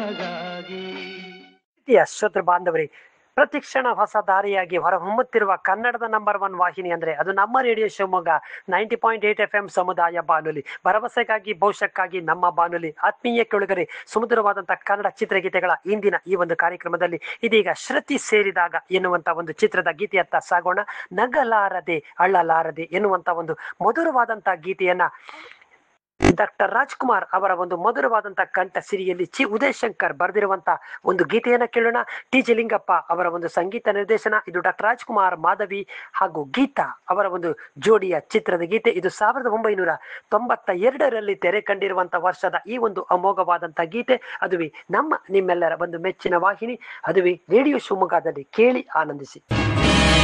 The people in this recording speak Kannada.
ಪ್ರೀತಿಯ ಶ್ರೋತೃ ಬಾಂಧವರೇ ಪ್ರತಿಕ್ಷಣ ಹೊಸ ದಾರಿಯಾಗಿ ಹೊರಹೊಮ್ಮುತ್ತಿರುವ ಕನ್ನಡದ ನಂಬರ್ ಒನ್ ವಾಹಿನಿ ಅಂದ್ರೆ ಅದು ನಮ್ಮ radio Shivamogga ninety point eight F M ಸಮುದಾಯ ಬಾನುಲಿ ಭರವಸೆಗಾಗಿ ಭವಿಷ್ಯಕ್ಕಾಗಿ ನಮ್ಮ ಬಾನುಲಿ ಆತ್ಮೀಯ ಕೆಳಗರೆ ಸುಮಧುರವಾದಂತಹ ಕನ್ನಡ ಚಿತ್ರಗೀತೆಗಳ ಇಂದಿನ ಈ ಒಂದು ಕಾರ್ಯಕ್ರಮದಲ್ಲಿ ಇದೀಗ ಶ್ರುತಿ ಸೇರಿದಾಗ ಎನ್ನುವಂತ ಒಂದು ಚಿತ್ರದ ಗೀತೆಯತ್ತ ಸಾಗೋಣ ನಗಲಾರದೆ ಅಳ್ಳಲಾರದೆ ಎನ್ನುವಂತ ಒಂದು ಮಧುರವಾದಂತಹ ಗೀತೆಯನ್ನ ಡಾಕ್ಟರ್ ರಾಜ್ಕುಮಾರ್ ಅವರ ಒಂದು ಮಧುರವಾದಂತಹ ಕಂಠ ಸಿರಿಯಲ್ಲಿ ಚಿ ಉದಯಶಂಕರ್ ಬರೆದಿರುವಂತ ಒಂದು ಗೀತೆಯನ್ನ ಕೇಳೋಣ ಟಿ ಜಿ ಲಿಂಗಪ್ಪ ಅವರ ಒಂದು ಸಂಗೀತ ನಿರ್ದೇಶನ ಇದು ಡಾಕ್ಟರ್ ರಾಜ್ಕುಮಾರ್ ಮಾಧವಿ ಹಾಗೂ ಗೀತಾ ಅವರ ಒಂದು ಜೋಡಿಯ ಚಿತ್ರದ ಗೀತೆ ಇದು ಸಾವಿರದ ಒಂಬೈನೂರ ತೊಂಬತ್ತ ಎರಡರಲ್ಲಿ ತೆರೆ ಕಂಡಿರುವಂತ ವರ್ಷದ ಈ ಒಂದು ಅಮೋಘವಾದಂತಹ ಗೀತೆ ಅದುವೆ ನಮ್ಮ ನಿಮ್ಮೆಲ್ಲರ ಒಂದು ಮೆಚ್ಚಿನ ವಾಹಿನಿ ಅದುವೆ ರೇಡಿಯೋ ಶಿವಮೊಗ್ಗದಲ್ಲಿ ಕೇಳಿ ಆನಂದಿಸಿ